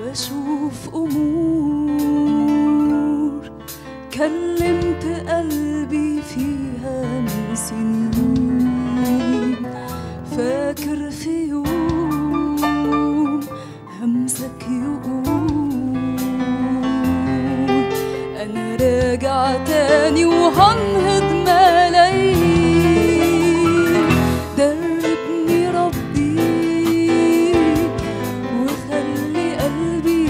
بشوف أمور كلمت قلبي فيها من سنين فاكر في يوم همسك يقول أنا راجع تاني وهنهض ملايين دربني ربي وخلي قلبي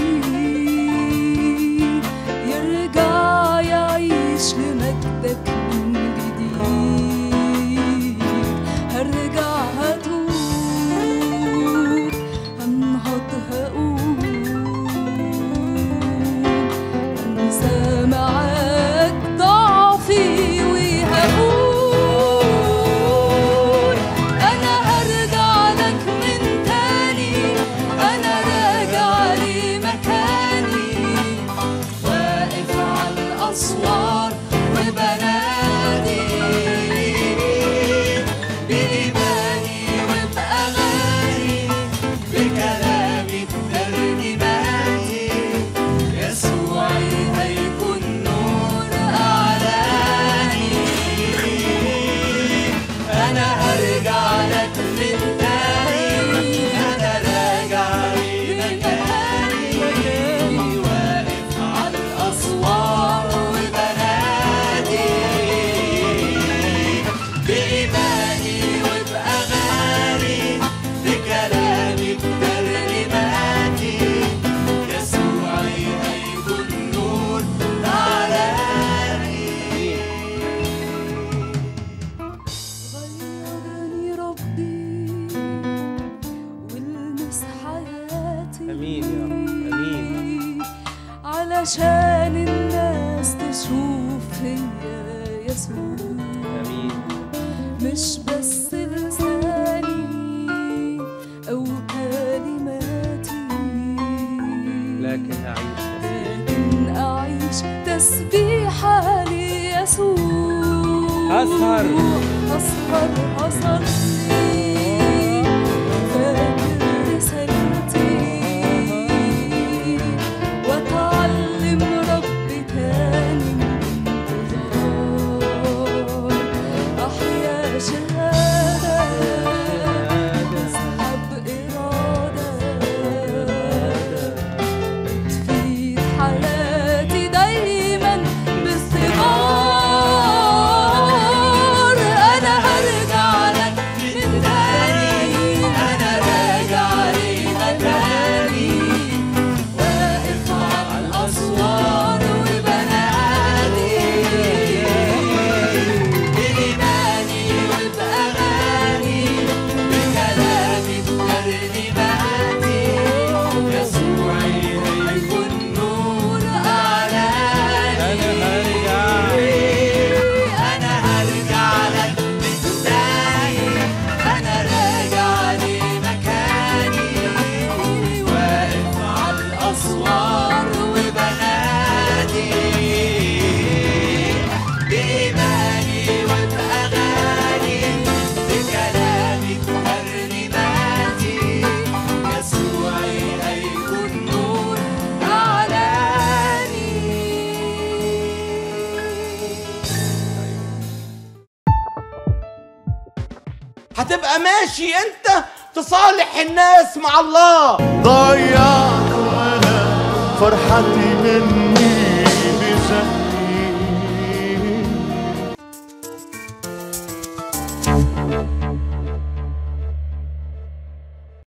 يرجع يعيش لمجدك من جديد هرجع هتوب هنهض هقوم انسى معاك ضعفي وهقول انا هرجع لك من تاني انا راجع لمكاني واقف على الاسوار وبنادي بإيماني وبأغاني بكلامي بترنيماتي يسوعي هيكون نور أعلاني أنا هرجع لك من تاني أنا راجع لمكاني واقف على الأسوار وبنادي بإيماني وبأغاني بكلامي بترنيماتي يسوعي هيكون نور غيرني ربي والمس حياتي امين يا رب امين علشان الناس تشوف فيا يسوع امين مش بس لساني أو كلماتي لكن اعيش لكن أعيش تسبيحة ليسوع أسهر. أسهر أصلي فاكر رسالتي وأتعلم ربي تاني من انتظار أحيا شهادة أسحب إرادة تفيد حياتي دايما باستمرار انا هرجع لك من تاني انا راجع لمكاني واقف على الاسوار وبنادي بإيماني وبأغاني بكلامي بترنيماتي يسوعي هيكون نور أعلاني أنا هرجع. أنا هرجع لك من تاني أنا راجع لمكاني واقف على الأسوار وبنادي بإيماني وبأغاني بكلامي بترنيماتي يسوعي هيكون نور أعلاني هتبقى ماشي انت تصالح الناس مع الله ضيعت وانا فرحتي مني